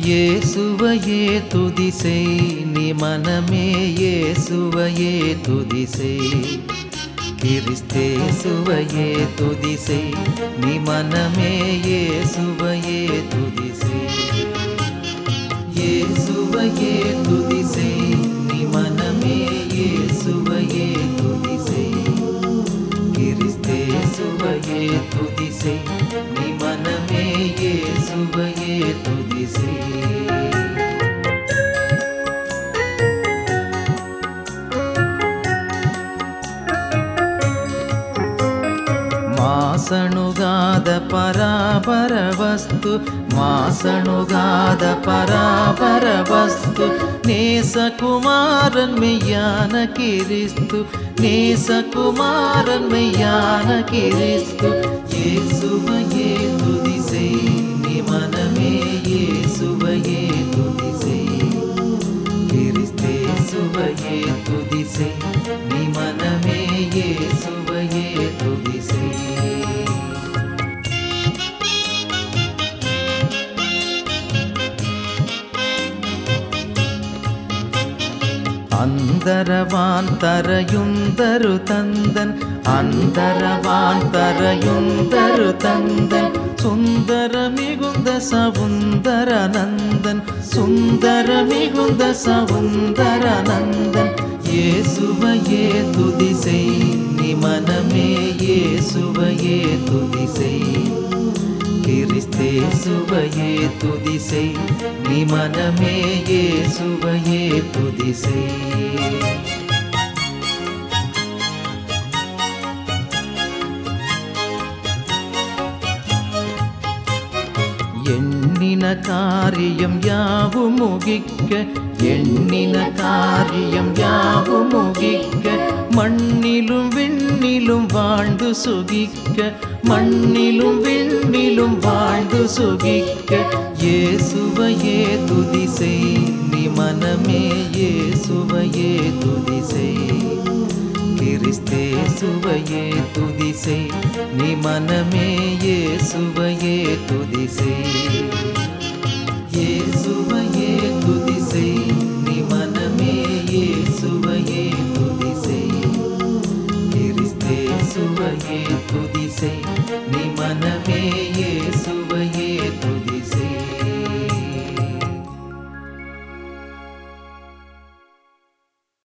இயேசுவையே துதி செய் நீ மனமே இயேசுவையே துதி செய் கிறிஸ்தேசுவையே துதி செய் நீ மனமே இயேசுவையே துதி செய் இயேசுவையே துதி செய் நீ மனமே இயேசுவையே துதி செய் கிறிஸ்தேசுவையே துதி செய் நீ மனமே இயேசுவையே துதி செய் ಮಾಸಣುಗಾದ ಪರಾಪರ ವಸ್ತು ಮಾಸಣುಗಾದ ಪರಾಪರ ವಸ್ತು ನೇಸ ಕುಮಾರನ್ ಮೆಯ್ಯಾನ ಕಿರಿಸ್ತು ನೇಸ ಕುಮಾರನ್ ಮೆಯ್ಯಾನ ಕಿರಿಸ್ತು ಯೇಸುவையே துதி செய் நீ மனமே இயேசுவையே துதி செய் கிறிஸ்தேசுவையே துதி செய் நீ மனமே இயேசுவையே துதி செய் അന്തരവാൻ തരയുന്തരു തന്തൻ അന്തരവാൻ തരയുന്തരു തന്തൻ സുന്ദര മികുന്ദ സൗന്ദരനന്ദൻ സുന്ദര മികുന്ദ സൗന്ദരനന്ദൻ യേസുവയെ തുതി സെയ് നീ മനമേ യേസുവയെ തുതി സെയ് கிறிஸ்தேசுவையே துதி செய் நீ மனமே இயேசுவையே துதி செய் எண்ணின காரியம் யாவும் முகிக்க எண்ணின காரியம் யாவும் முகிக்க மண்ணிலும் விண்ணிலும் வாழ்ந்து சுகிக்க மண்ணிலும் விண்ணிலும் வாழ்ந்து சுகிக்க இயேசுவையே துதி செய் நீ மனமே இயேசுவையே துதி செய் கிறிஸ்தேசுவையே துதி செய் நீ மனமே இயேசுவையே துதி செய் இயேசுவையே துதி செய் நீ மனமே இயேசுவையே துதி செய் கிறிஸ்தேசுவையே துதி செய் நீ மனமே